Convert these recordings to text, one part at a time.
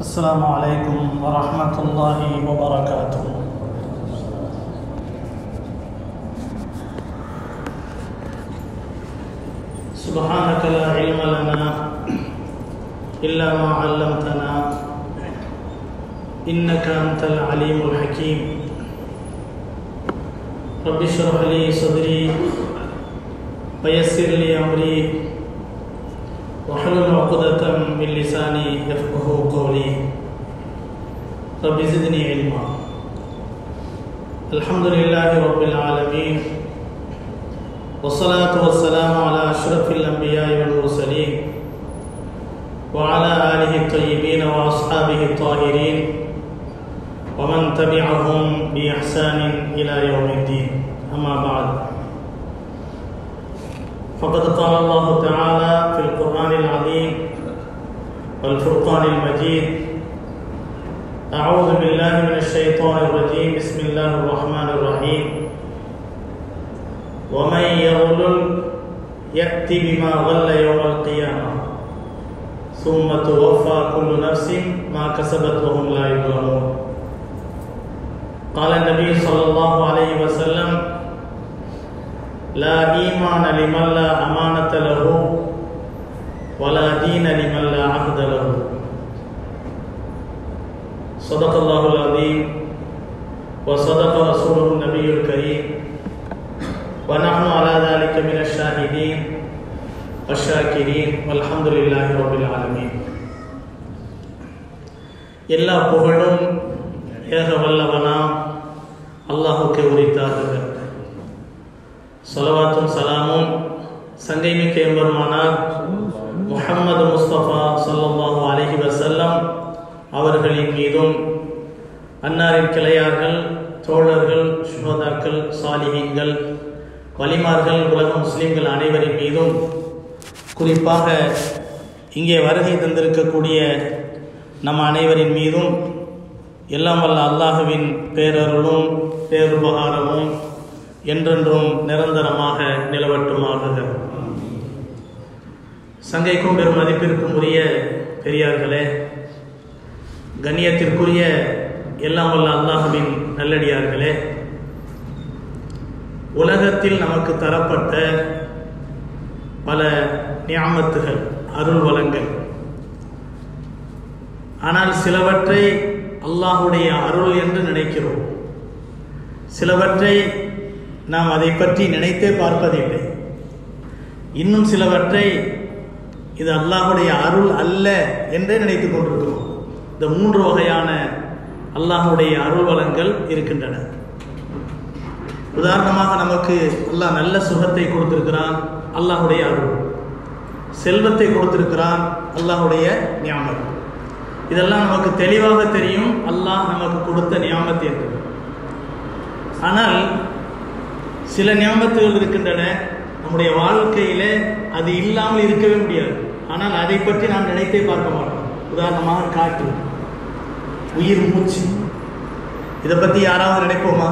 السلام عليكم ورحمة الله وبركاته سبحانك لا علم لنا إلا ما علمتنا إنك أنت العليم الحكيم رب اشرح لي صدري ويسر لي أمري واحلل عقدة من لساني يفقه قولي رب زدني علما الحمد لله رب العالمين والصلاة والسلام على أشرف الأنبياء والمرسلين وعلى آله الطيبين وأصحابه الطاهرين ومن تبعهم بإحسان إلى يوم الدين أما بعد فقد قال الله تعالى في القرآن العظيم والفرقان المجيد أعوذ بالله من الشيطان الرجيم بسم الله الرحمن الرحيم ومن يغلل يأتي بما غل يوم القيامة ثم توفى كل نفس ما كسبت وهم لا يظلمون قال النبي صلى الله عليه وسلم لا إيمان لمن لا أمانة له ولا دين لمن لا عهد له صدق الله العظيم وصدق رسوله النبي الكريم ونحن على ذلك من الشاهدين والشاكرين والحمد لله رب العالمين எல்லா புகழும் ஏக வல்லவனாம் அல்லாஹுக்கு உரித்தாகுக சொலவாத்தும் சலாமும் சங்கைமிக்க எம்பெருமானார் முஹம்மது முஸ்தபா சொல்லல்லாஹு அலஹி வசல்லம் அவர்களின் மீதும் அன்னாரின் கிளையார்கள் தோழர்கள் சுகதாக்கள் சாலிஹீன்கள் வலிமார்கள் உலக முஸ்லிம்கள் அனைவரின் மீதும் குறிப்பாக இங்கே வருகை தந்திருக்கக்கூடிய நம் அனைவரின் மீதும் எல்லாம் வல்ல அல்லாஹுவின் பேரருளும் பேருபகாரமும் என்றென்றும் நிரந்தரமாக நிலவட்டுமாக சங்கைக்கும் பெரும் மதிப்பிற்கும் உரிய பெரியார்களே கண்ணியத்திற்குரிய எல்லாம் வல்ல அல்லாஹுவின் நல்லடியார்களே உலகத்தில் நமக்கு தரப்பட்ட பல ஞாமத்துகள் அருள் வளங்கள் ஆனால் சிலவற்றை அல்லாஹுடைய அருள் என்று நினைக்கிறோம் சிலவற்றை நாம் அதை பற்றி நினைத்தே பார்ப்பதில்லை இன்னும் சிலவற்றை இது அல்லாஹுடைய அருள் அல்ல என்றே நினைத்துக் கொண்டிருக்கிறோம் இந்த மூன்று வகையான அல்லாஹுடைய அருள் வளங்கள் இருக்கின்றன உதாரணமாக நமக்கு அல்லாஹ் நல்ல சுகத்தை கொடுத்திருக்கிறான் அல்லாஹுடைய அருள் செல்வத்தை கொடுத்திருக்கிறான் அல்லாஹுடைய ஞாபகம் இதெல்லாம் நமக்கு தெளிவாக தெரியும் அல்லாஹ் நமக்கு கொடுத்த நியாமத்து என்று ஆனால் சில நியாமத்துகள் இருக்கின்றன நம்முடைய வாழ்க்கையில அது இல்லாமல் இருக்கவே முடியாது ஆனால் அதை பற்றி நாம் நினைத்தே பார்க்க மாட்டோம் உதாரணமாக காற்று உயிர் மூச்சு இதை பற்றி யாராவது நினைப்போமா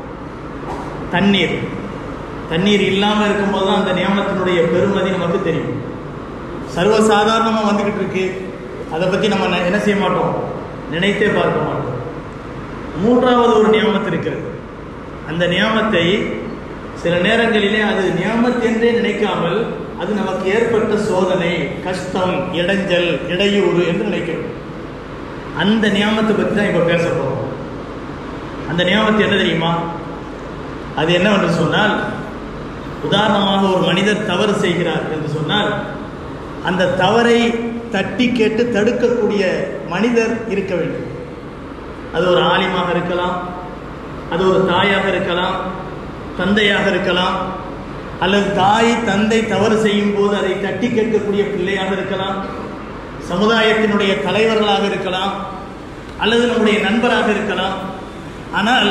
தண்ணீர் தண்ணீர் இல்லாமல் இருக்கும்போது தான் அந்த நியமத்தினுடைய பெருமதி நமக்கு தெரியும் சர்வசாதாரணமாக வந்துக்கிட்டு இருக்கு அதை பற்றி நம்ம என்ன செய்ய மாட்டோம் நினைத்தே பார்க்க மாட்டோம் மூன்றாவது ஒரு நியமத்து இருக்கிறது அந்த நியமத்தை சில நேரங்களிலே அது நியமத் என்றே நினைக்காமல் அது நமக்கு ஏற்பட்ட சோதனை கஷ்டம் இடைஞ்சல் இடையூறு என்று நினைக்கிறோம் அந்த நியமத்தை பற்றி தான் இப்போ பேச போகிறோம் அந்த நியமத்து என்ன தெரியுமா அது என்னவென்று சொன்னால் உதாரணமாக ஒரு மனிதர் தவறு செய்கிறார் என்று சொன்னால் அந்த தவறை தட்டி கேட்டு தடுக்கக்கூடிய மனிதர் இருக்க வேண்டும் அது ஒரு ஆலிமாக இருக்கலாம் அது ஒரு தாயாக இருக்கலாம் தந்தையாக இருக்கலாம் அல்லது தாய் தந்தை தவறு செய்யும் போது அதை தட்டி கேட்கக்கூடிய பிள்ளையாக இருக்கலாம் சமுதாயத்தினுடைய தலைவர்களாக இருக்கலாம் அல்லது நம்முடைய நண்பராக இருக்கலாம் ஆனால்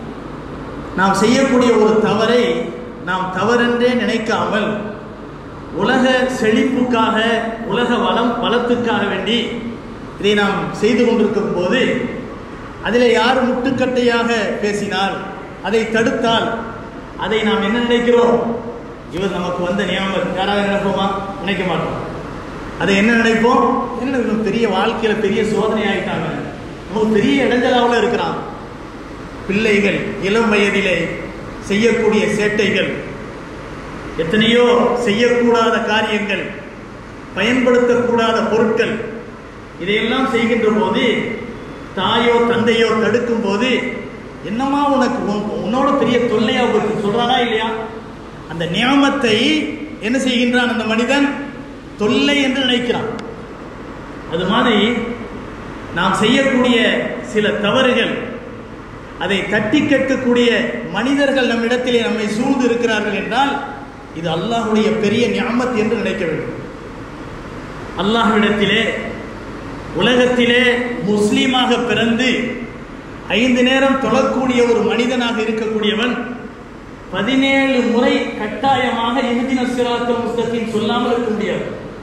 நாம் செய்யக்கூடிய ஒரு தவறை நாம் தவறென்றே நினைக்காமல் உலக செழிப்புக்காக உலக வளம் வளத்துக்காக வேண்டி இதை நாம் செய்து கொண்டிருக்கும் போது அதில் யார் முட்டுக்கட்டையாக பேசினால் அதை தடுத்தால் அதை நாம் என்ன நினைக்கிறோம் இவர் நமக்கு வந்த நியமம் யாராவது நினைப்போமா நினைக்க மாட்டோம் அதை என்ன நினைப்போம் என்ன இவன் பெரிய வாழ்க்கையில பெரிய சோதனை ஆயிட்டாங்க நமக்கு பெரிய இடைஞ்சலாவில் இருக்கிறான் பிள்ளைகள் இளம் வயதிலே செய்யக்கூடிய சேட்டைகள் எத்தனையோ செய்யக்கூடாத காரியங்கள் பயன்படுத்தக்கூடாத பொருட்கள் இதையெல்லாம் செய்கின்ற போது தாயோ தந்தையோ தடுக்கும் போது என்னமா உனக்கு உன்- உன்னோட பெரிய தொல்லையா போச்சு சொல்றானா இல்லையா அந்த நியமத்தை என்ன செய்கின்றான் அந்த மனிதன் தொல்லை என்று நினைக்கிறான் அது மாதிரி நாம் செய்யக்கூடிய சில தவறுகள் அதை தட்டி கேட்கக்கூடிய மனிதர்கள் நம்மிடத்திலே நம்மை சூழ்ந்து இருக்கிறார்கள் என்றால் இது அல்லாஹ்வுடைய பெரிய ஞாமத் என்று நினைக்க வேண்டும் அல்லாஹ்விடத்திலே உலகத்திலே முஸ்லீமாக பிறந்து ஐந்து நேரம் தொழக்கூடிய ஒரு மனிதனாக இருக்கக்கூடியவன் பதினேழு முறை கட்டாயமாக இறுதின சிராத்தல் முஸ்தகின் சொல்லாமல் இருக்க முடியாது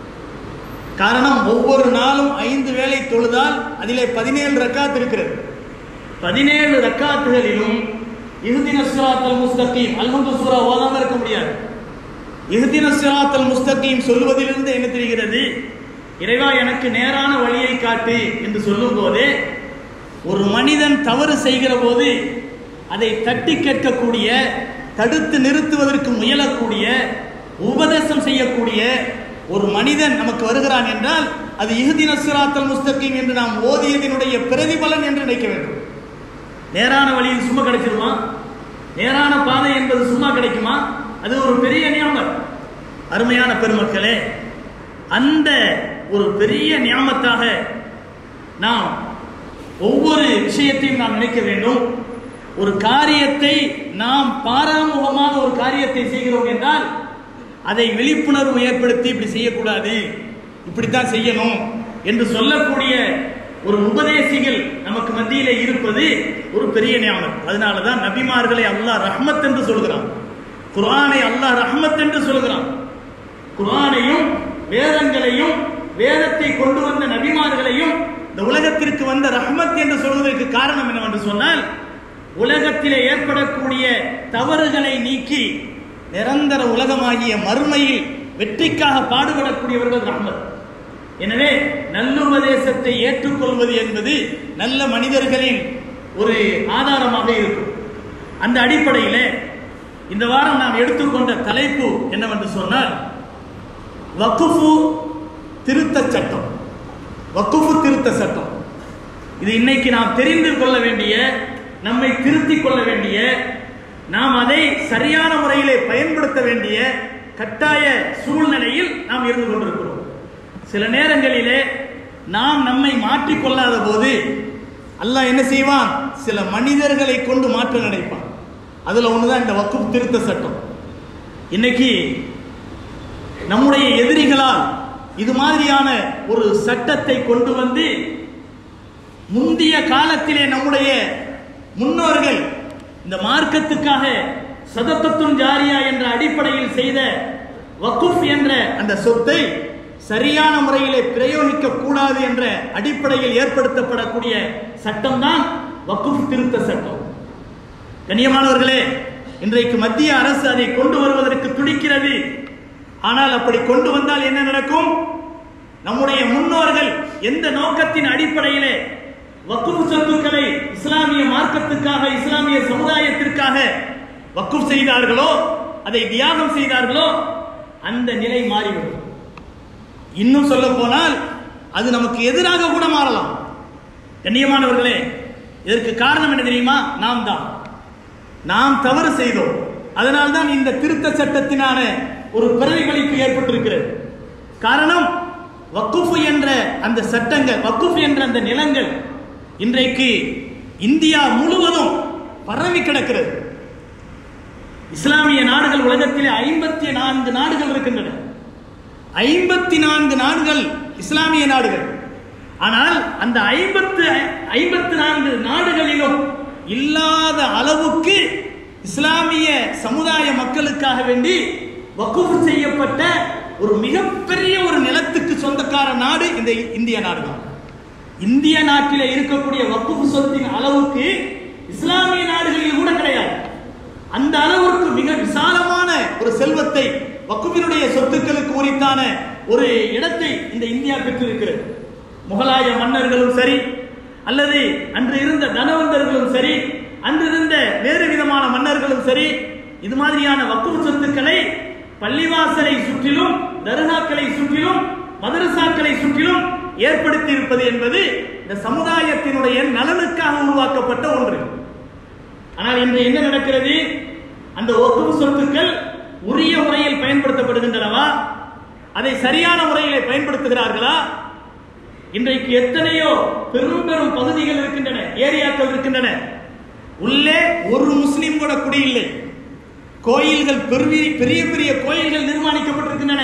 காரணம் ஒவ்வொரு நாளும் ஐந்து வேளை தொழுதால் அதிலே பதினேழு ரக்காத் இருக்கிறது பதினேழு ரக்காத்துகளிலும் இஹ்தின சிராத்தல் முஸ்தகீம் அல்ஹம்து சூரா ஓதாம இருக்க முடியாது இஹ்தின சிராத்தல் முஸ்தகீம் சொல்லுவதிலிருந்து என்ன தெரிகிறது இறைவா எனக்கு நேரான வழியை காட்டு என்று சொல்லும் போதே ஒரு மனிதன் தவறு செய்கிற போது அதை தட்டி கேட்கக்கூடிய தடுத்து நிறுத்துவதற்கு முயலக்கூடிய உபதேசம் செய்யக்கூடிய ஒரு மனிதன் நமக்கு வருகிறான் என்றால் அது இஹ்தின சிராத்தல் முஸ்தகீம் என்று நாம் ஓதியதினுடைய பிரதிபலன் என்று நினைக்க வேண்டும் நேரான வழியில் சும்மா கிடைச்சிருமா நேரான பாதை என்பது சும்மா கிடைக்குமா அது ஒரு பெரிய நியாமத் அருமையான பெருமக்களே அந்த ஒரு பெரிய நியாமத்தாக நாம் ஒவ்வொரு விஷயத்தையும் நாம் நினைக்க வேண்டும் ஒரு காரியத்தை நாம் பாராமுகமாக ஒரு காரியத்தை செய்கிறோம் என்றால் அதை விழிப்புணர்வு ஏற்படுத்தி இப்படி செய்யக்கூடாது இப்படித்தான் செய்யணும் என்று சொல்லக்கூடிய ஒரு உபதேசிகள் நமக்கு மத்தியிலே இருப்பது ஒரு பெரிய நியாமம் அதனால தான் நபிமார்களை அல்லாஹ் ரஹ்மத் என்று சொல்கிறான் குர்ஆனை அல்லாஹ் ரஹ்மத் என்று சொல்கிறான் குர்ஆனையும் வேதங்களையும் வேதத்தை கொண்டு வந்த நபிமார்களையும் இந்த உலகத்திற்கு வந்த ரஹ்மத் என்று சொல்வதற்கு காரணம் என்னவென்று சொன்னால் உலகத்திலே ஏற்படக்கூடிய தவறுகளை நீக்கி நிரந்தர உலகமாகிய மறுமையில் வெற்றிக்காக பாடுபடக்கூடியவர்கள் ரஹ்மத் எனவே நல்லுபதேசத்தை ஏற்றுக்கொள்வது என்பது நல்ல மனிதர்களின் ஒரு ஆதாரமாக இருக்கும் அந்த அடிப்படையில் இந்த வாரம் நாம் எடுத்துக்கொண்ட தலைப்பு என்னவென்று சொன்னால் வக்குஃபு திருத்த சட்டம் வக்குஃபு திருத்த சட்டம் இது இன்னைக்கு நாம் தெரிந்து கொள்ள வேண்டிய நம்மை திருத்திக் கொள்ள வேண்டிய நாம் அதை சரியான முறையிலே பயன்படுத்த வேண்டிய கட்டாய சூழ்நிலையில் நாம் இருந்து கொண்டிருக்கிறோம் சில நேரங்களிலே நாம் நம்மை மாற்றிக்கொள்ளாத போது அல்லாஹ் என்ன செய்வான் சில மனிதர்களை கொண்டு மாற்ற நினைப்பான் அதுல ஒண்ணுதான் இந்த வக்குப் திருத்த சட்டம் இன்னைக்கு நம்முடைய எதிரிகளால் இது மாதிரியான ஒரு சட்டத்தை கொண்டு வந்து முந்திய காலத்திலே நம்முடைய முன்னோர்கள் இந்த மார்க்கத்துக்காக சதத்தத்துன் ஜாரியா என்ற அடிப்படையில் செய்த வக்குஃப் என்ற அந்த சொத்தை சரியான முறையிலே பிரயோகிக்க கூடாது என்ற அடிப்படையில் ஏற்படுத்தப்படக்கூடிய சட்டம்தான் வக்குஃப் திருத்த சட்டம் கண்ணியமானவர்களே இன்றைக்கு மத்திய அரசு அதை கொண்டு வருவதற்கு துடிக்கிறது ஆனால் அப்படி கொண்டு வந்தால் என்ன நடக்கும் நம்முடைய முன்னோர்கள் எந்த நோக்கத்தின் அடிப்படையிலே வக்குப் சொத்துக்களை இஸ்லாமிய மார்க்கத்துக்காக இஸ்லாமிய சமுதாயத்திற்காக வக்குப் செய்தார்களோ அதை தியாகம் செய்தார்களோ அந்த நிலை மாறிவிடும் இன்னும் சொல்ல போனால் அது நமக்கு எதிராக கூட மாறலாம் கண்ணியமானவர்களே இதற்கு காரணம் என்ன தெரியுமா நாம் தான் நாம் தவறு செய்தோம் அதனால்தான் இந்த திருத்த சட்டத்தினான ஒரு பிரதிபலிப்பு ஏற்பட்டிருக்கிறது காரணம் வக்குஃபு என்ற அந்த சட்டங்கள் வக்குஃபு என்ற அந்த நிலங்கள் இன்றைக்கு இந்தியா முழுவதும் பரவி கிடக்கிறது இஸ்லாமிய நாடுகள் உலகத்திலே ஐம்பத்தி நான்கு நாடுகள் இருக்கின்றன ஐம்பத்தி நான்கு நாடுகள் இஸ்லாமிய நாடுகள் ஆனால் அந்த ஐம்பத்து ஐம்பத்தி நான்கு நாடுகளிலும் இல்லாத அளவுக்கு இஸ்லாமிய சமுதாய மக்களுக்காக வேண்டி வக்குஃப் செய்யப்பட்ட ஒரு மிகப்பெரிய ஒரு நிலத்துக்கு சொந்தக்கார நாடு இந்த இந்திய நாடு தான் இந்திய நாட்டில் இருக்கக்கூடிய வக்குஃப் சொத்தின் அளவுக்கு இஸ்லாமிய நாடுகளில் கூட கிடையாது அந்த அளவிற்கு மிக விசாலமான ஒரு செல்வத்தை வக்குபினுடைய சொத்துக்களுக்கு உரித்தான ஒரு இடத்தை இந்த இந்தியா பெற்றிருக்கிறது முகலாய மன்னர்களும் சரி அல்லது அன்று இருந்த தனவந்தர்களும் சரி அன்று இருந்த வேறு விதமான மன்னர்களும் சரி இது மாதிரியான வக்குவு சொத்துக்களை பள்ளிவாசலை சுற்றிலும் தர்காக்களை சுற்றிலும் மதரசாக்களை சுற்றிலும் ஏற்படுத்தி இருப்பது என்பது இந்த சமுதாயத்தினுடைய நலனுக்காக உருவாக்கப்பட்ட ஒன்று ஆனால் இன்று என்ன நடக்கிறது அந்த ஒக்குவு சொத்துக்கள் உரிய முறையில் பயன்படுத்தப்படுகின்றனவா அதை சரியான முறையிலே பயன்படுத்துகிறார்களா இன்றைக்கு எத்தனையோ பெரும் பெரும் பகுதிகள் இருக்கின்றன ஏரியாக்கள் இருக்கின்றன உள்ளே ஒரு முஸ்லிம் கூட குடியில்லை கோயில்கள் பெரிய பெரிய பெரிய கோயில்கள் நிர்மாணிக்கப்பட்டிருக்கின்றன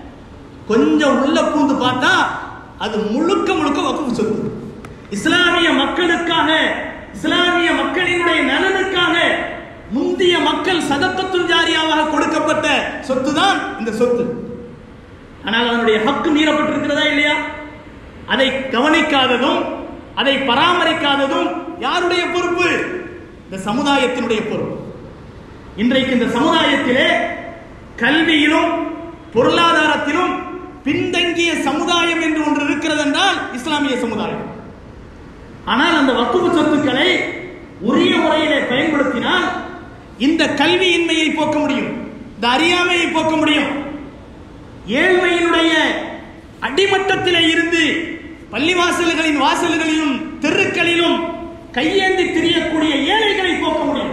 கொஞ்சம் உள்ள பூந்து பார்த்தா அது முழுக்க முழுக்க வக்குப்பு சொத்து இஸ்லாமிய மக்களுக்காக இஸ்லாமிய மக்களினுடைய நலனுக்காக முந்திய மக்கள் சதக்கத்தும் ஜாரியாவாக கொடுக்கப்பட்ட சொத்து தான் இந்த சொத்து ஆனால் அதனுடைய ஹக்கு மீறப்பட்டிருக்கிறதா இல்லையா அதை கவனிக்காததும் அதை பராமரிக்காததும் யாருடைய பொறுப்பு இந்த சமுதாயத்தினுடைய பொறுப்பு இன்றைக்கு இந்த சமுதாயத்திலே கல்வியிலும் பொருளாதாரத்திலும் பின்தங்கிய சமுதாயம் என்று ஒன்று இருக்கிறது என்றால் இஸ்லாமிய சமுதாயம் ஆனால் அந்த வக்குவு சொத்துக்களை உரிய முறையிலே பயன்படுத்தினால் இந்த கல்வியின்மையை போக்க முடியும் இந்த அறியாமையை போக்க முடியும் ஏழ்மையினுடைய அடிமட்டத்திலே இருந்து பள்ளிவாசல்களின் வாசல்களிலும் தெருக்களிலும் கையேந்தி திரியக்கூடிய ஏழைகளை போக்க முடியும்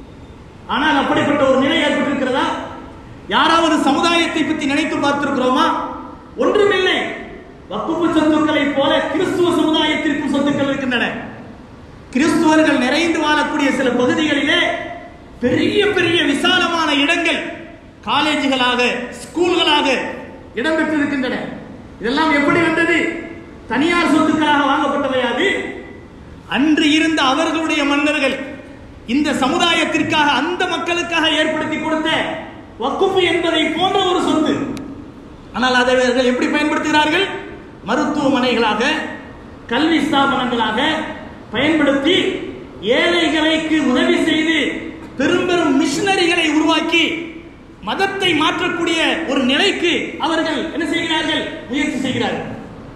ஆனால் அப்படிப்பட்ட ஒரு நிலை ஏற்பட்டிருக்கிறதா யாராவது சமுதாயத்தை பற்றி நினைத்து பார்த்திருக்கிறோமா ஒன்றுமில்லை வக்குப்பு சொத்துக்களை போல கிறிஸ்துவ சமுதாயத்திற்கும் சொத்துக்கள் இருக்கின்றன கிறிஸ்துவர்கள் நிறைந்து வாழக்கூடிய சில பகுதிகளிலே பெரிய பெரிய விசாலமான இடங்கள் காலேஜுகளாக ஸ்கூல்களாக இடம்பெற்றிருக்கின்றன இதெல்லாம் எப்படி வந்தது தனியார் சொத்துக்களாக வாங்கப்பட்டவையாது அன்று இருந்த அவர்களுடைய மன்னர்கள் இந்த சமுதாயத்திற்காக அந்த மக்களுக்காக ஏற்படுத்தி கொடுத்த வக்குப்பு என்பதை போன்ற ஒரு சொத்து ஆனால் அதை அவர்கள் எப்படி பயன்படுத்துகிறார்கள் மருத்துவமனைகளாக கல்வி ஸ்தாபனங்களாக பயன்படுத்தி ஏழைகளுக்கு உதவி செய்து பெரும் பெரும் மிஷினரிகளை உருவாக்கி மதத்தை மாற்றக்கூடிய ஒரு நிலைக்கு அவர்கள் என்ன செய்கிறார்கள் முயற்சி செய்கிறார்கள்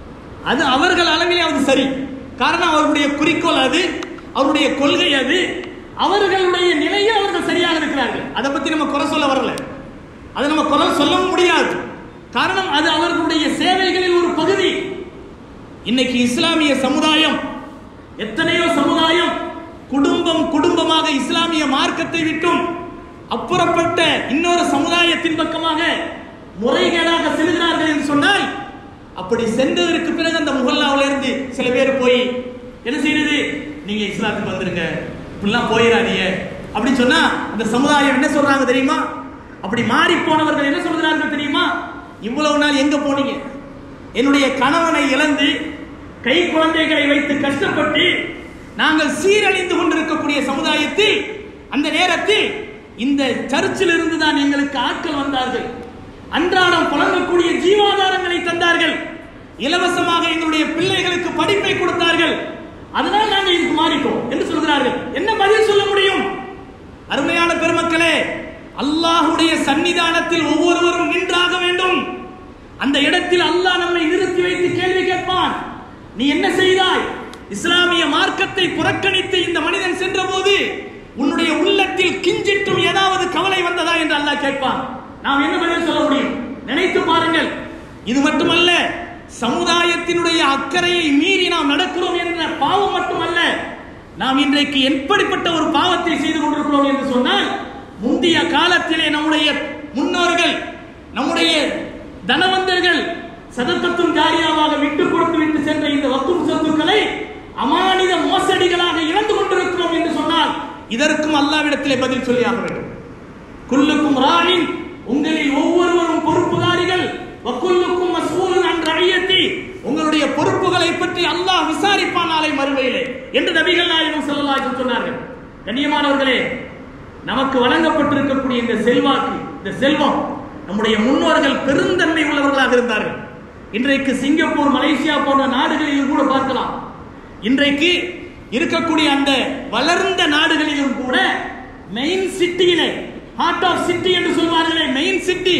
அது அவர்கள் அளவிலே அது சரி காரணம் அவருடைய குறிக்கோள் அது அவருடைய கொள்கை அது அவர்களுடைய நிலையில் அவர்கள் சரியாக இருக்கிறார்கள் அதை பத்தி நம்ம குறை சொல்ல வரல அதை நம்ம குறை சொல்லவும் முடியாது காரணம் அது அவர்களுடைய சேவைகளில் ஒரு பகுதி இன்னைக்கு இஸ்லாமிய சமுதாயம் எத்தனையோ சமுதாயம் குடும்பம் குடும்பமாக இஸ்லாமிய மார்க்கத்தை விட்டும் அப்புறப்பட்ட இன்னொரு சமுதாயத்தின் பக்கமாக முறைகேடாக செல்கிறார்கள் என்று சொன்னால் அப்படி சென்றதற்கு பிறகு அந்த முகல்லாவில இருந்து சில பேர் போய் என்ன செய்யறது நீங்க இஸ்லாத்துக்கு வந்துருங்க இப்படிலாம் போயிடாதீங்க அப்படின்னு சொன்னா அந்த சமுதாயம் என்ன சொல்றாங்க தெரியுமா அப்படி மாறி போனவர்கள் என்ன சொல்கிறார்கள் தெரியுமா இவ்வளவு நாள் எங்க போனீங்க என்னுடைய கணவனை இழந்து கை குழந்தைகளை வைத்து கஷ்டப்பட்டு நாங்கள் சீரழிந்து கொண்டிருக்கக்கூடிய சமுதாயத்தில் அந்த நேரத்தில் இந்த சர்ச்சில் இருந்து தான் எங்களுக்கு ஆட்கள் வந்தார்கள் அன்றாடம் புலங்கக்கூடிய ஜீவாதாரங்களை தந்தார்கள் இலவசமாக எங்களுடைய பிள்ளைகளுக்கு படிப்பை கொடுத்தார்கள் அதனால் நாங்கள் இதுக்கு மாறிட்டோம் என்று சொல்கிறார்கள் என்ன பதில் சொல்ல முடியும் அருமையான பெருமக்களே அல்லாஹுடைய சன்னிதானத்தில் ஒவ்வொருவரும் நின்றாக வேண்டும் அந்த இடத்தில் அல்லாஹ் நம்மை நிறுத்தி வைத்து கேள்வி கேட்பான் நீ என்ன செய்தாய் இஸ்லாமிய மார்க்கத்தை புறக்கணித்து இந்த மனிதன் சென்றபோது உன்னுடைய உள்ளத்தில் கிஞ்சிட்டும் ஏதாவது கவலை வந்ததா என்று அல்லாஹ் கேட்பான் நாம் என்ன பதில் சொல்ல முடியும் நினைத்து பாருங்கள் இது மட்டுமல்ல சமுதாயத்தினுடைய அக்கறையை மீறி நாம் நடக்கிறோம் என்ற பாவம் மட்டுமல்ல நாம் இன்றைக்கு எப்படிப்பட்ட ஒரு பாவத்தை செய்து கொண்டிருக்கிறோம் என்று சொன்னால் முந்தைய காலத்திலே நம்முடைய முன்னோர்கள் நம்முடைய தனவந்தர்கள் சதத்தத்தும் ஜாரியாவாக விட்டு கொடுத்து விட்டு சென்ற இந்த வக்கும் சொத்துக்களை அமானித மோசடிகளாக இழந்து கொண்டிருக்கிறோம் என்று சொன்னால் இதற்கும் அல்லாவிடத்திலே பதில் சொல்லியாக வேண்டும் குல்லுக்கும் ராணின் உங்களில் ஒவ்வொருவரும் பொறுப்புதாரிகள் வக்குல்லுக்கும் மஸ்ஊலுன் அன் ரஇயத்தி உங்களுடைய பொறுப்புகளை பற்றி அல்லாஹ் விசாரிப்பான் நாளை மறுமையிலே என்று நபிகள் நாயகம் ஸல்லல்லாஹு அலைஹி வஸல்லம் சொன்னார்கள் கண்ணியமானவர்களே நமக்கு வழங்கப்பட்டிருக்கக்கூடிய இந்த செல்வாக்கு இந்த செல்வம் நம்முடைய முன்னோர்கள் பெருந்தன்மை உள்ளவர்களாக இருந்தார்கள் இன்றைக்கு சிங்கப்பூர் மலேசியா போன்ற நாடுகளிலும் கூட பார்க்கலாம் இன்றைக்கு இருக்கக்கூடிய அந்த வளர்ந்த நாடுகளிலும் கூட மெயின் சிட்டியிலே ஹார்ட் ஆஃப் சிட்டி என்று சொல்வார்களே மெயின் சிட்டி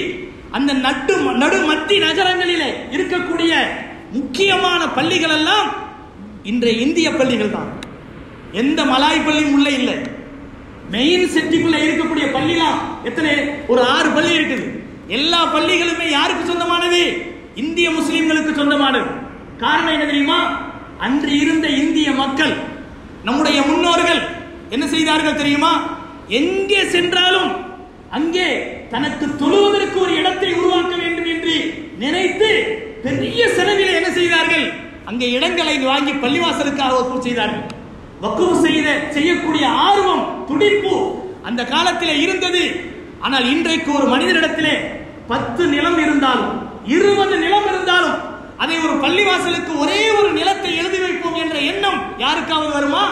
அந்த நட்டு நடு மத்தி நகரங்களிலே இருக்கக்கூடிய முக்கியமான பள்ளிகள் எல்லாம் இன்றைய இந்திய பள்ளிகள் தான் எந்த மலாய் பள்ளியும் உள்ள இல்லை மெயின் சிட்டிக்குள்ள இருக்கக்கூடிய பள்ளிலாம் எத்தனை ஒரு ஆறு பள்ளி இருக்குது எல்லா பள்ளிகளுமே யாருக்கு சொந்தமானது இந்திய முஸ்லிம்களுக்கு சொந்தமானது காரணம் என்ன தெரியுமா அன்று இருந்த இந்திய மக்கள் நம்முடைய முன்னோர்கள் என்ன செய்தார்கள் தெரியுமா எங்கே சென்றாலும் அங்கே தனக்கு தொழுவதற்கு ஒரு இடத்தை உருவாக்க வேண்டும் என்று நினைத்து பெரிய செலவிலே என்ன செய்தார்கள் அங்கே இடங்களை வாங்கி பள்ளிவாசலுக்காக வசூல் செய்தார்கள் வக்குவு செய்த செய்யக்கூடிய ஆர்வம் துடிப்பு அந்த காலத்திலே இருந்தது ஆனால் இன்றைக்கு ஒரு மனிதனிடத்திலே பத்து நிலம் இருந்தாலும் இருபது நிலம் இருந்தாலும் அதை ஒரு பள்ளிவாசலுக்கு ஒரே ஒரு நிலத்தை எழுதி வைப்போம் என்ற எண்ணம் யாருக்காவது வருமா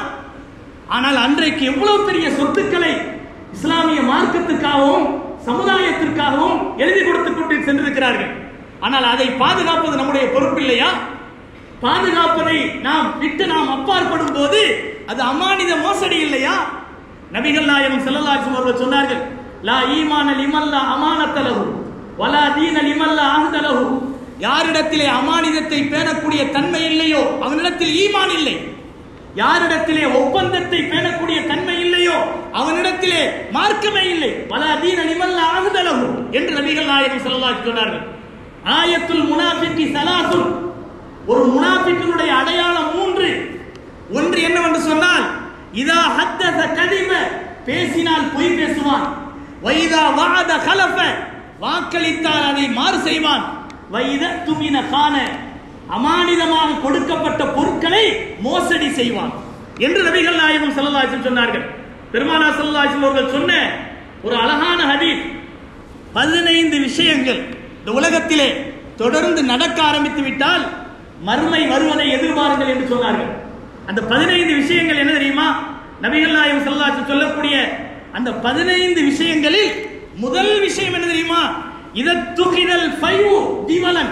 ஆனால் அன்றைக்கு எவ்வளவு பெரிய சொத்துக்களை இஸ்லாமிய மார்க்கத்துக்காகவும் சமுதாயத்திற்காகவும் எழுதி கொடுத்து கொண்டு சென்றிருக்கிறார்கள் ஆனால் அதை பாதுகாப்பது நம்முடைய பொறுப்பு இல்லையா பாதுகாப்பதை நாம் விட்டு நாம் அப்பாற்படும் போது அது அமானித மோசடி இல்லையா நபிகள் நாயகம் செல்லல்லாச்சும் அவர்கள் சொன்னார்கள் லா ஈமான லிமல்லா அமானத்தலகு வலா தீன லிமல்லா ஆகுதலகு யாரிடத்திலே அமானிதத்தை பேணக்கூடிய தன்மை இல்லையோ அவனிடத்தில் ஈமான் இல்லை யாரிடத்திலே ஒப்பந்தத்தை பேணக்கூடிய தன்மை இல்லையோ அவனிடத்திலே மார்க்கமே இல்லை வலா தீன லிமல்லா ஆகுதலகு என்று நபிகள் நாயகம் செல்லல்லாச்சு சொன்னார்கள் ஆயத்துல் முனாஃபிக்கி சலாசுல் ஒரு முனாஃபிக்கினுடைய அடையாளம் மூன்று ஒன்று என்னவென்று சொன்னால் இதா ஹத்தத கதிப பேசினால் பொய் பேசுவான் வைதா வாத கலஃப வாக்களித்தால் அதை மாறு செய்வான் வைத துமின காண அமானிதமாக கொடுக்கப்பட்ட பொருட்களை மோசடி செய்வான் என்று நபிகள் நாயகம் ஸல்லல்லாஹு சொன்னார்கள் பெருமானா ஸல்லல்லாஹு அவர்கள் சொன்ன ஒரு அழகான ஹதீஸ் பதினைந்து விஷயங்கள் இந்த உலகத்திலே தொடர்ந்து நடக்க ஆரம்பித்து விட்டால் மறுமை வருவதை எதிர்பாருங்கள் என்று சொன்னார்கள் அந்த பதினைந்து விஷயங்கள் என்ன தெரியுமா நபிகள் நாயகம் ஸல்லல்லாஹு சொல்லக்கூடிய அந்த பதினைந்து விஷயங்களில் முதல் விஷயம் என்ன தெரியுமா இதத்துகிதல் ஃபைவு திவலன்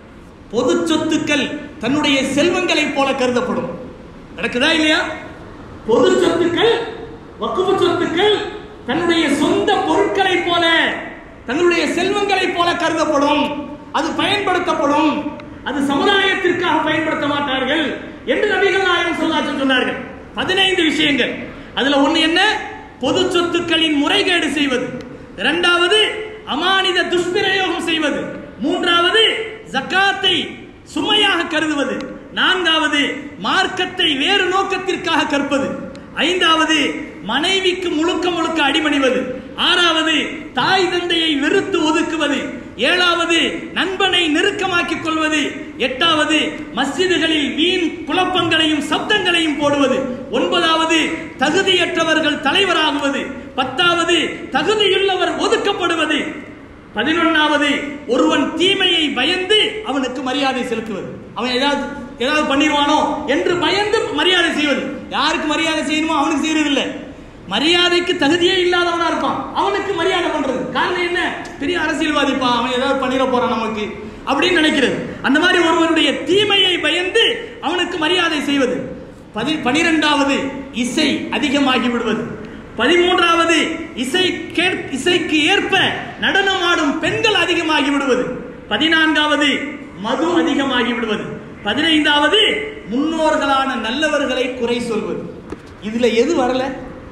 பொது சொத்துக்கள் தன்னுடைய செல்வங்களைப் போல கருதப்படும் நடக்குதா இல்லையா பொது சொத்துக்கள் வக்குப்பு சொத்துக்கள் தன்னுடைய சொந்த பொருட்களைப் போல தன்னுடைய செல்வங்களைப் போல கருதப்படும் அது பயன்படுத்தப்படும் அது சமுதாயத்திற்காக பயன்படுத்த மாட்டார்கள் என்று நபிகள் நாயகம் சொல்லாச்சு சொன்னார்கள் பதினைந்து விஷயங்கள் அதுல ஒண்ணு என்ன பொது சொத்துக்களின் முறைகேடு செய்வது இரண்டாவது அமானித துஷ்பிரயோகம் செய்வது மூன்றாவது ஜக்காத்தை சுமையாக கருதுவது நான்காவது மார்க்கத்தை வேறு நோக்கத்திற்காக கற்பது ஐந்தாவது மனைவிக்கு முழுக்க முழுக்க அடிமணிவது ஆறாவது தாய் தந்தையை வெறுத்து ஒதுக்குவது ஏழாவது நண்பனை நெருக்கமாக்கிக் கொள்வது எட்டாவது மஸ்ஜிதுகளில் வீண் குழப்பங்களையும் சப்தங்களையும் போடுவது ஒன்பதாவது தகுதியற்றவர்கள் தலைவராகுவது பத்தாவது தகுதியுள்ளவர் ஒதுக்கப்படுவது பதினொன்னாவது ஒருவன் தீமையை பயந்து அவனுக்கு மரியாதை செலுத்துவது அவன் ஏதாவது ஏதாவது பண்ணிடுவானோ என்று பயந்து மரியாதை செய்வது யாருக்கு மரியாதை செய்யணுமோ அவனுக்கு செய்யறதில்லை மரியாதைக்கு தகுதியே இல்லாதவனா இருப்பான் அவனுக்கு மரியாதை பண்றது காரணம் என்ன பெரிய அரசியல்வாதிப்பா அவன் ஏதாவது பண்ணிட போறான் நமக்கு அப்படின்னு நினைக்கிறது அந்த மாதிரி ஒருவனுடைய தீமையை பயந்து அவனுக்கு மரியாதை செய்வது பதி பனிரெண்டாவது இசை அதிகமாகி விடுவது பதிமூன்றாவது இசை கேட்- இசைக்கு ஏற்ப நடனமாடும் பெண்கள் அதிகமாகி விடுவது பதினான்காவது மது அதிகமாகி விடுவது பதினைந்தாவது முன்னோர்களான நல்லவர்களை குறை சொல்வது இதுல எது வரல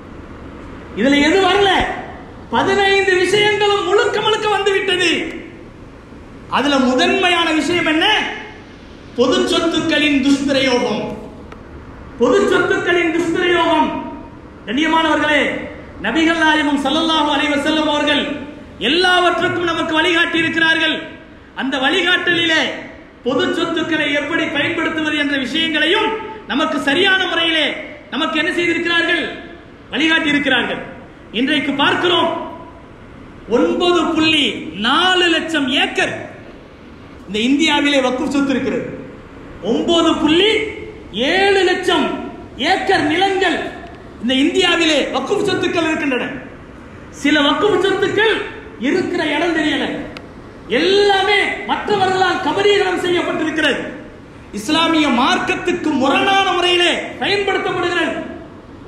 இதுல எது வரல பதினைந்து விஷயங்களும் முழுக்க முழுக்க வந்து விட்டது அதுல முதன்மையான விஷயம் என்ன பொது சொத்துக்களின் துஷ்பிரயோகம் பொது சொத்துக்களின் துஷ்பிரயோகம் கண்ணியமானவர்களே நபிகள் நாயகம் ஸல்லல்லாஹு அலைஹி வஸல்லம் அவர்கள் எல்லாவற்றுக்கும் நமக்கு வழிகாட்டி இருக்கிறார்கள் அந்த வழிகாட்டலிலே பொது சொத்துக்களை எப்படி பயன்படுத்துவது என்ற விஷயங்களையும் நமக்கு சரியான முறையிலே நமக்கு என்ன செய்திருக்கிறார்கள் வழிகாட்டி இருக்கிறார்கள் இன்றைக்கு பார்க்கிறோம் ஒன்பது புள்ளி நாலு லட்சம் ஏக்கர் இந்த இந்தியாவிலே வக்குப் சொத்து இருக்கிறது ஒன்பது புள்ளி ஏழு லட்சம் ஏக்கர் நிலங்கள் இந்த இந்தியாவிலே வக்குப் சொத்துக்கள் இருக்கின்றன சில வக்குப் சொத்துக்கள் இருக்கிற இடம் தெரியல எல்லாமே மற்றவர்களால் கபரீகரம் செய்யப்பட்டிருக்கிறது இஸ்லாமிய மார்க்கத்துக்கு முரணான முறையிலே பயன்படுத்தப்படுகிறது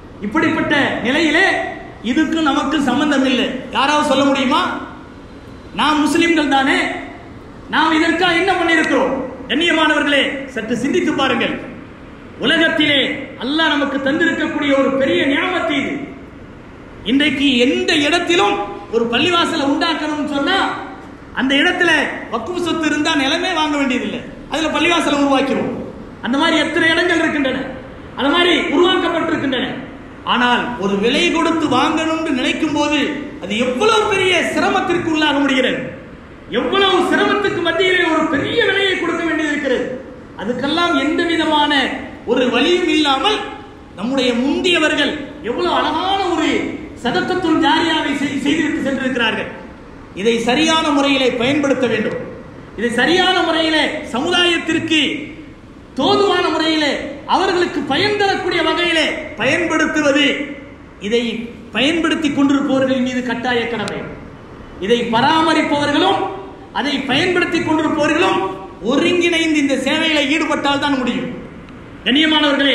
இப்படிப்பட்ட நிலையிலே இதுக்கு நமக்கு சம்பந்தம் இல்லை யாராவது சொல்ல முடியுமா நாம் முஸ்லிம்கள் தானே நாம் இதற்காக என்ன பண்ணியிருக்கிறோம் கண்ணியமானவர்களே சற்று சிந்தித்து பாருங்கள் உலகத்திலே அல்லாஹ் நமக்கு தந்திருக்கக்கூடிய ஒரு பெரிய ஞாபகத்தை இது இன்றைக்கு எந்த இடத்திலும் ஒரு பள்ளிவாசலை உண்டாக்கணும்னு சொன்னா அந்த இடத்துல வக்குவு சொத்து இருந்தா நிலமே வாங்க வேண்டியதில்லை அதுல பள்ளிவாசலை உருவாக்கிறோம் அந்த மாதிரி எத்தனை இடங்கள் இருக்கின்றன அந்த மாதிரி உருவாக்கப்பட்டிருக்கின்றன ஆனால் ஒரு விலை கொடுத்து வாங்கணும்னு நினைக்கும் போது அது எவ்வளவு பெரிய சிரமத்திற்கு உள்ளாக முடிகிறது எவ்வளவு சிரமத்துக்கு மத்தியிலே ஒரு பெரிய விலையை கொடுக்க வேண்டியது இருக்கிறது அதுக்கெல்லாம் எந்த விதமான ஒரு வழியும் இல்லாமல் நம்முடைய முந்தியவர்கள் எவ்வளவு அழகான ஒரு சதக்கத்துள் ஜாரியாவை செய்- செய்துவிட்டு சென்றிருக்கிறார்கள் இதை சரியான முறையிலே பயன்படுத்த வேண்டும் இதை சரியான முறையிலே சமுதாயத்திற்கு தோதுவான முறையிலே அவர்களுக்கு பயன் தரக்கூடிய வகையிலே பயன்படுத்துவது இதை பயன்படுத்தி கொண்டிருப்பவர்கள் மீது கட்டாய கடமை இதை பராமரிப்பவர்களும் அதை பயன்படுத்தி கொண்டிருப்பவர்களும் ஒருங்கிணைந்து இந்த சேவையில ஈடுபட்டால் தான் முடியும் கண்ணியமானவர்களே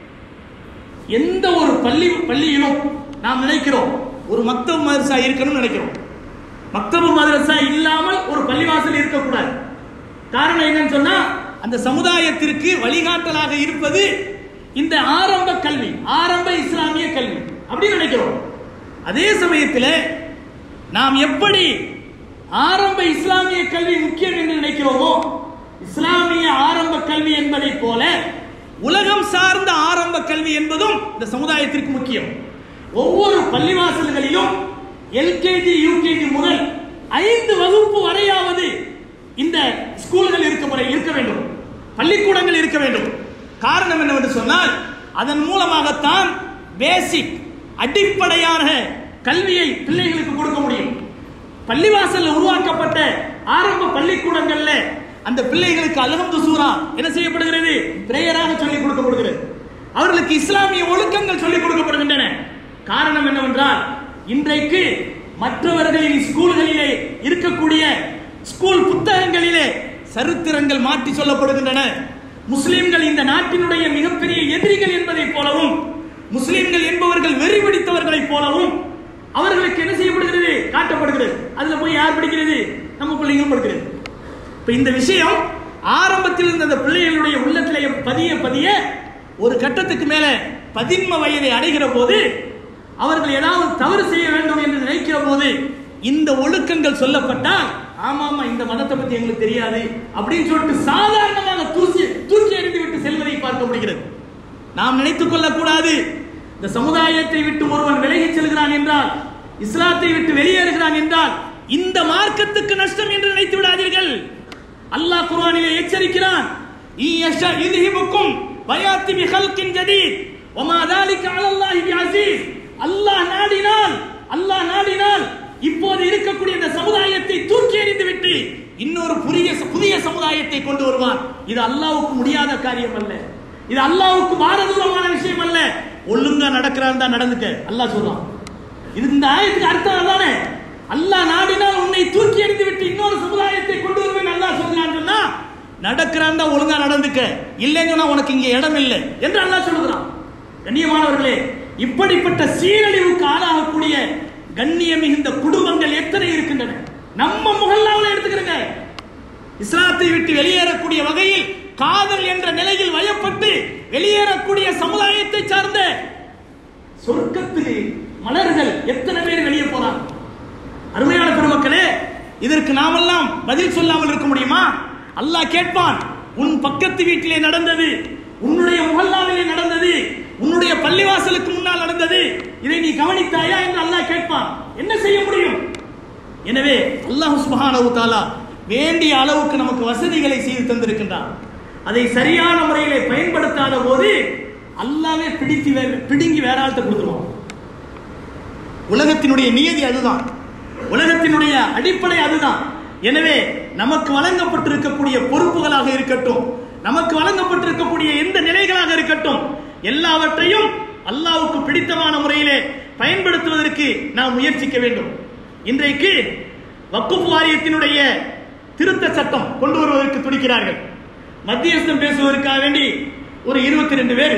எந்த ஒரு பள்ளி பள்ளியிலும் நாம் நினைக்கிறோம் ஒரு மக்தப் மதரசா இருக்கணும்னு நினைக்கிறோம் மக்தபு மதரசா இல்லாமல் ஒரு பள்ளிவாசல் இருக்கக்கூடாது காரணம் என்னன்னு சொன்னா அந்த சமுதாயத்திற்கு வழிகாட்டலாக இருப்பது இந்த ஆரம்ப கல்வி ஆரம்ப இஸ்லாமிய கல்வி அப்படின்னு நினைக்கிறோம் அதே சமயத்தில் நாம் எப்படி ஆரம்ப இஸ்லாமிய கல்வி முக்கியம் என்று நினைக்கிறோமோ இஸ்லாமிய ஆரம்ப கல்வி என்பதை போல உலகம் சார்ந்த ஆரம்ப கல்வி என்பதும் இந்த சமுதாயத்திற்கு முக்கியம் ஒவ்வொரு பள்ளிவாசல்களிலும் எல்கேஜி யூகேஜி முதல் ஐந்து வகுப்பு வரையாவது இந்த ஸ்கூல்கள் இருக்க முறை இருக்க வேண்டும் பள்ளிக்கூடங்கள் இருக்க வேண்டும் காரணம் என்னவென்று சொன்னால் அதன் மூலமாகத்தான் பேசிக் அடிப்படையான கல்வியை பிள்ளைகளுக்கு கொடுக்க முடியும் பள்ளிவாசல்ல உருவாக்கப்பட்ட ஆரம்ப பள்ளிக்கூடங்கள்ல அந்த பிள்ளைகளுக்கு அல்ஹம்து சூரா என்ன செய்யப்படுகிறது பிரேயராக சொல்லிக் கொடுக்கப்படுகிறது அவர்களுக்கு இஸ்லாமிய ஒழுக்கங்கள் சொல்லிக் கொடுக்கப்படுகின்றன காரணம் என்னவென்றால் இன்றைக்கு மற்றவர்களின் ஸ்கூல்களிலே இருக்கக்கூடிய ஸ்கூல் புத்தகங்களிலே சரித்திரங்கள் மாற்றி சொல்லப்படுகின்றன முஸ்லிம்கள் இந்த நாட்டினுடைய மிகப்பெரிய எதிரிகள் என்பதைப் போலவும் முஸ்லிம்கள் என்பவர்கள் வெறி பிடித்தவர்களைப் போலவும் அவர்களுக்கு என்ன செய்யப்படுகிறது காட்டப்படுகிறது அதுல போய் யார் படிக்கிறது நம்ம பிள்ளைங்களும் படிக்கிறது இப்ப இந்த விஷயம் ஆரம்பத்தில் இருந்த அந்த பிள்ளைகளுடைய உள்ளத்திலே பதிய பதிய ஒரு கட்டத்துக்கு மேல பதின்ம வயதை அடைகிற போது அவர்கள் ஏதாவது தவறு செய்ய வேண்டும் என்று நினைக்கிற போது இந்த ஒழுக்கங்கள் சொல்லப்பட்டால் ஆமா ஆமா இந்த மதத்தை பத்தி எங்களுக்கு தெரியாது அப்படின்னு சொல்லிட்டு சாதாரணமாக தூசி தூக்கி எறிந்து விட்டு செல்வதை பார்க்க முடிகிறது நாம் நினைத்துக் கொள்ளக்கூடாது இந்த சமுதாயத்தை விட்டு ஒருவன் விலகிச் செல்கிறான் என்றால் இஸ்லாத்தை விட்டு வெளியேறுகிறான் என்றால் இந்த மார்க்கத்துக்கு நஷ்டம் என்று நினைத்து விடாதீர்கள் அல்லாஹ் குர்ஆனிலே எச்சரிக்கிறான் இயஷா யுذهبكم வயாத்தி பிஹல்கின் ஜதீத் வமா ذلك على الله بعزيز அல்லாஹ் நாடினால் அல்லாஹ் நாடினால் இப்போது இருக்கக்கூடிய இந்த சமுதாயத்தை தூக்கி எறிந்து விட்டு இன்னொரு புதிய புதிய சமுதாயத்தை கொண்டு வருவான் இது அல்லாஹ்வுக்கு முடியாத காரியம் அல்ல இது அல்லாஹ்வுக்கு பாரதூரமான விஷயம் அல்ல ஒழுங்கா நடக்கிறான் தான் நடந்துக்க அல்லாஹ் சொல்றான் இது இந்த ஆயத்துக்கு அர்த்தம் அதானே அல்லாஹ் நாடினால் உன்னை தூக்கி எறிந்து விட்டு இன்னொரு சமுதாயத்தை கொண்டு வருவேன் அல்லாஹ் சொல்றான்னு சொன்னா நடக்கிறான் தான் ஒழுங்கா நடந்துக்க இல்லைன்னு சொன்னா உனக்கு இங்க இடம் இல்லை என்று அல்லாஹ் சொல்லுகிறான் கண்ணியமானவர்களே இப்படிப்பட்ட சீரழிவுக்கு ஆளாகக்கூடிய கண்ணியம் மிகுந்த குடும்பங்கள் எத்தனை இருக்கின்றன நம்ம முகல்லாவில் எடுத்துக்கிறங்க இஸ்லாத்தை விட்டு வெளியேறக்கூடிய வகையில் காதல் என்ற நிலையில் வயப்பட்டு வெளியேறக்கூடிய சமுதாயத்தை சார்ந்த சொர்க்கத்தில் மலர்கள் எத்தனை பேர் வெளியே போறாங்க அருமையான பெருமக்களே இதற்கு நாமெல்லாம் பதில் சொல்லாமல் இருக்க முடியுமா அல்லாஹ் கேட்பான் உன் பக்கத்து வீட்டிலே நடந்தது உன்னுடைய முகல்லாவிலே நடந்தது உன்னுடைய பள்ளிவாசலுக்கு முன்னால் நடந்தது இதை நீ கவனித்தாயா என்று அல்லாஹ் கேட்பான் என்ன செய்ய முடியும் எனவே அல்லாஹ் சுப்ஹானஹு தஆலா வேண்டிய அளவுக்கு நமக்கு வசதிகளை செய்து தந்திருக்கின்றான் அதை சரியான முறையிலே பயன்படுத்தாத போது அல்லாவே பிடித்து வே- பிடுங்கி வேற ஆள்கிட்ட கொடுத்துருவான் உலகத்தினுடைய நியதி அதுதான் உலகத்தினுடைய அடிப்படை அதுதான் எனவே நமக்கு வழங்கப்பட்டிருக்கக்கூடிய பொறுப்புகளாக இருக்கட்டும் நமக்கு வழங்கப்பட்டிருக்கக்கூடிய எந்த நிலைகளாக இருக்கட்டும் எல்லாவற்றையும் அல்லாஹ்வுக்கு பிடித்தமான முறையிலே பயன்படுத்துவதற்கு நாம் முயற்சிக்க வேண்டும் இன்றைக்கு வக்குஃப் வாரியத்தினுடைய திருத்த சட்டம் கொண்டு வருவதற்கு துடிக்கிறார்கள் மத்தியஸ்தம் பேசுவதற்காக வேண்டி ஒரு இருபத்தி ரெண்டு பேர்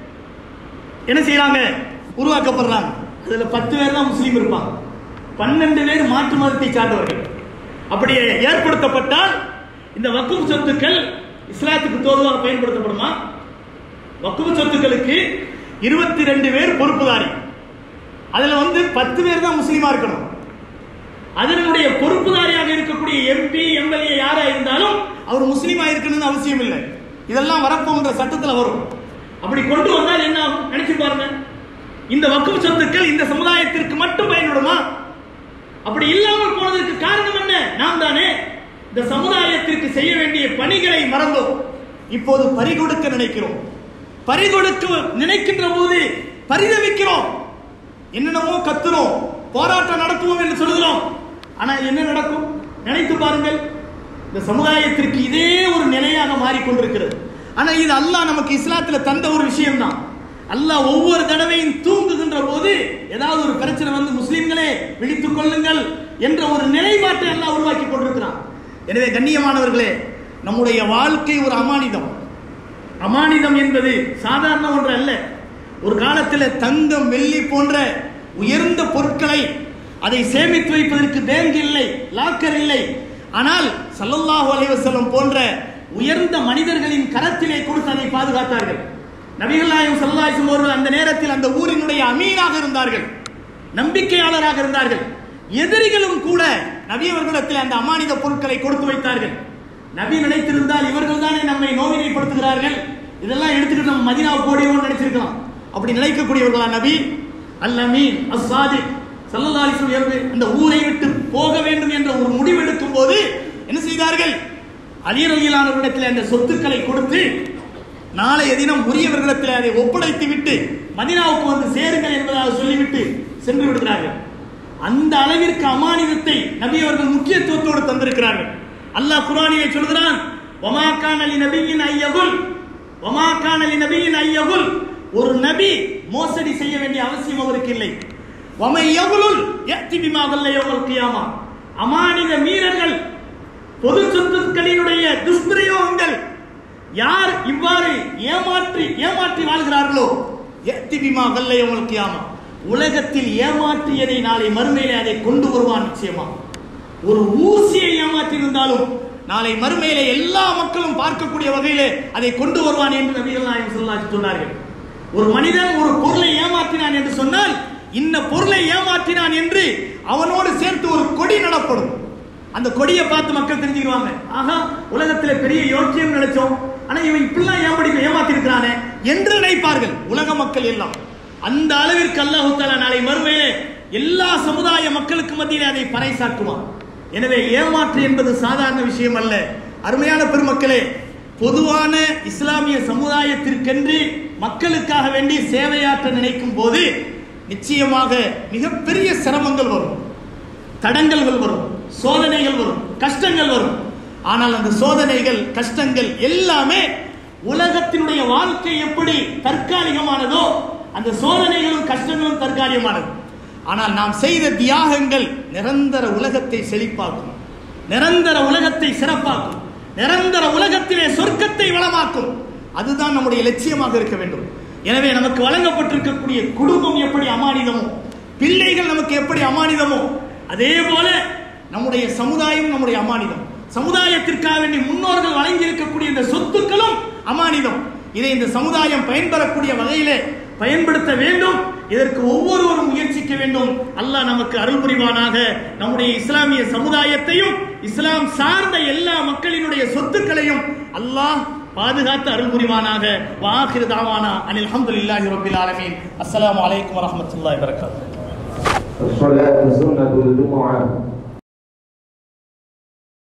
என்ன செய்யறாங்க உருவாக்கப்படுறாங்க அதுல பத்து பேர் தான் முஸ்லீம் இருப்பாங்க பன்னெண்டு பேர் மாற்று மதத்தை சார்ந்தவர்கள் அப்படியே ஏற்படுத்தப்பட்டால் இந்த வக்குப் சொத்துக்கள் இஸ்லாத்துக்கு தோதுவாக பயன்படுத்தப்படுமா வக்குப் சொத்துக்களுக்கு இருபத்தி ரெண்டு பேர் பொறுப்புதாரி அதுல வந்து பத்து பேர் தான் முஸ்லீமா இருக்கணும் அதனுடைய பொறுப்புதாரியாக இருக்கக்கூடிய எம்பி எம்எல்ஏ யாரா இருந்தாலும் அவர் முஸ்லீமா இருக்கணும்னு அவசியம் இல்லை இதெல்லாம் வரப்போகின்ற சட்டத்தில் வரும் அப்படி கொண்டு வந்தால் என்ன ஆகும் நினைச்சு பாருங்க இந்த வக்குப் சொத்துக்கள் இந்த சமுதாயத்திற்கு மட்டும் பயன்படுமா அப்படி இல்லாமல் போனதற்கு காரணம் என்ன நாம் தானே இந்த சமுதாயத்திற்கு செய்ய வேண்டிய பணிகளை மறந்தோம் இப்போது பறிகொடுக்க நினைக்கிறோம் பறிகொடுக்க நினைக்கின்ற போது பரிதவிக்கிறோம் என்னென்னமோ கத்துறோம் போராட்டம் நடத்துவோம் என்று சொல்லுகிறோம் ஆனா என்ன நடக்கும் நினைத்து பாருங்கள் இந்த சமுதாயத்திற்கு இதே ஒரு நிலையாக மாறிக்கொண்டிருக்கிறது ஆனா இது அல்லாஹ் நமக்கு இஸ்லாத்துல தந்த ஒரு விஷயம்தான் அல்லாஹ் ஒவ்வொரு தடவையும் தூங்குகின்ற போது ஏதாவது ஒரு பிரச்சனை வந்து முஸ்லிம்களே விழித்துக் கொள்ளுங்கள் என்ற ஒரு நிலைப்பாட்டை அல்லாஹ் உருவாக்கி கொண்டிருக்கிறான் எனவே கண்ணியமானவர்களே நம்முடைய வாழ்க்கை ஒரு அமானிதம் அமானிதம் என்பது சாதாரண ஒன்று அல்ல ஒரு காலத்தில் தங்கம் வெள்ளி போன்ற உயர்ந்த பொருட்களை அதை சேமித்து வைப்பதற்கு பேங்க் இல்லை லாக்கர் இல்லை ஆனால் சல்லல்லாஹு அலைஹி வஸல்லம் போன்ற உயர்ந்த மனிதர்களின் கரத்திலே கொடுத்து அதை பாதுகாத்தார்கள் நபிகள் நாயகம் ஸல்லல்லாஹு அலைஹி வஸல்லம் அவர்கள் அந்த நேரத்தில் அந்த ஊரினுடைய அமீனாக இருந்தார்கள் நம்பிக்கையாளராக இருந்தார்கள் எதிரிகளும் கூட நபி அவர்களிடத்தில் அந்த அமானித பொருட்களை கொடுத்து வைத்தார்கள் நபி நினைத்திருந்தால் இவர்கள் தானே நம்மை நோவினைப்படுத்துகிறார்கள் இதெல்லாம் எடுத்துக்கிட்டு நம்ம மதினாவுக்கு ஓடிவோம்னு நினைச்சிருக்கலாம் அப்படி நினைக்கக்கூடியவர்களா நபி அல் அமீன் அஸ்ஸாதி ஸல்லல்லாஹு அலைஹி வஸல்லம் அந்த ஊரை விட்டு போக வேண்டும் என்ற ஒரு முடிவெடுக்கும் போது என்ன செய்தார்கள் அலி ரலியல்லாஹுவிடத்தில் அந்த சொத்துக்களை கொடுத்து நாளைய தினம் உரியவர்களிடத்தில் அதை ஒப்படைத்து விட்டு மதினாவுக்கு வந்து சேருங்கள் என்பதாக சொல்லிவிட்டு சென்று விடுகிறார்கள் அந்த அளவிற்கு அமானிதத்தை நபி அவர்கள் முக்கியத்துவத்தோடு தந்திருக்கிறார்கள் அல்லாஹ் குர்ஆனிலே சொல்கிறான் வமா கான லி நபியின் ஐயகுல் வமா கான லி நபியின் ஐயகுல் ஒரு நபி மோசடி செய்ய வேண்டிய அவசியம் அவருக்கு இல்லை வமை யகுலுல் யத்தி பிமா வல்ல யௌமல் கியாமா அமானித மீறல்கள் பொது சொத்துக்களினுடைய துஷ்பிரயோகங்கள் யார் இவ்வாறு ஏமாற்றி ஏமாற்றி வாழ்கிறார்களோ யத்தி பிமா வல்ல யௌமல் கியாமா உலகத்தில் ஏமாற்றியதை நாளை மறுமையிலே அதை கொண்டு வருவான் நிச்சயமா ஒரு ஊசியை ஏமாற்றி இருந்தாலும் நாளை மறுமையிலே எல்லா மக்களும் பார்க்கக்கூடிய வகையிலே அதை கொண்டு வருவான் என்று நபிகள் நாயகம் ஸல்லல்லாஹு அலைஹி சொன்னார்கள் ஒரு மனிதன் ஒரு பொருளை ஏமாற்றினான் என்று சொன்னால் இன்ன பொருளை ஏமாற்றினான் என்று அவனோடு சேர்த்து ஒரு கொடி நடப்படும் அந்த கொடியை பார்த்து மக்கள் தெரிஞ்சுக்குவாங்க ஆஹா உலகத்துல பெரிய யோக்கியம் நினைச்சோம் ஆனா இவன் இப்படிலாம் ஏமாடி ஏமாத்தி இருக்கிறானே என்று நினைப்பார்கள் உலக மக்கள் எல்லாம் அந்த அளவிற்கு அல்லாஹு தஆலா நாளை மறுமையிலே எல்லா சமுதாய மக்களுக்கு மத்தியிலே அதை பறைசாற்றுவான் எனவே ஏமாற்று என்பது சாதாரண விஷயம் அல்ல அருமையான பெருமக்களே பொதுவான இஸ்லாமிய சமுதாயத்திற்கென்று மக்களுக்காக வேண்டி சேவையாற்ற நினைக்கும் போது நிச்சயமாக மிகப்பெரிய சிரமங்கள் வரும் தடங்கல்கள் வரும் சோதனைகள் வரும் கஷ்டங்கள் வரும் ஆனால் அந்த சோதனைகள் கஷ்டங்கள் எல்லாமே உலகத்தினுடைய வாழ்க்கை எப்படி தற்காலிகமானதோ அந்த சோதனைகளும் கஷ்டங்களும் தற்காலிகமானது ஆனால் நாம் செய்த தியாகங்கள் நிரந்தர உலகத்தை செழிப்பாக்கும் நிரந்தர உலகத்தை சிறப்பாக்கும் நிரந்தர உலகத்திலே சொர்க்கத்தை வளமாக்கும் அதுதான் நம்முடைய லட்சியமாக இருக்க வேண்டும் எனவே நமக்கு வழங்கப்பட்டிருக்கக்கூடிய குடும்பம் எப்படி அமானிதமோ பிள்ளைகள் நமக்கு எப்படி அமானிதமோ அதே போல நம்முடைய சமுதாயம் நம்முடைய அமானிதம் சமுதாயத்திற்காக வேண்டி முன்னோர்கள் வழங்கி இருக்கக்கூடிய இந்த சொத்துக்களும் அமானிதம் இதை இந்த சமுதாயம் பயன்பெறக்கூடிய வகையிலே பயன்படுத்த வேண்டும் இதற்கு ஒவ்வொருவரும் முயற்சிக்க வேண்டும் அல்லாஹ் நமக்கு அருள் புரிவானாக நம்முடைய இஸ்லாமிய சமுதாயத்தையும் இஸ்லாம் சார்ந்த எல்லா மக்களினுடைய சொத்துக்களையும் அல்லாஹ் பாதுகாத்து அருள் புரிவானாக வாஹிர் தாவானா அனில் அல்ஹம்துலில்லாஹி ரப்பில் ஆலமீன் அஸ்ஸலாமு அலைக்கும் வரஹ்மத்துல்லாஹி வபரகாத்துஹு الصلاة سنة الجمعة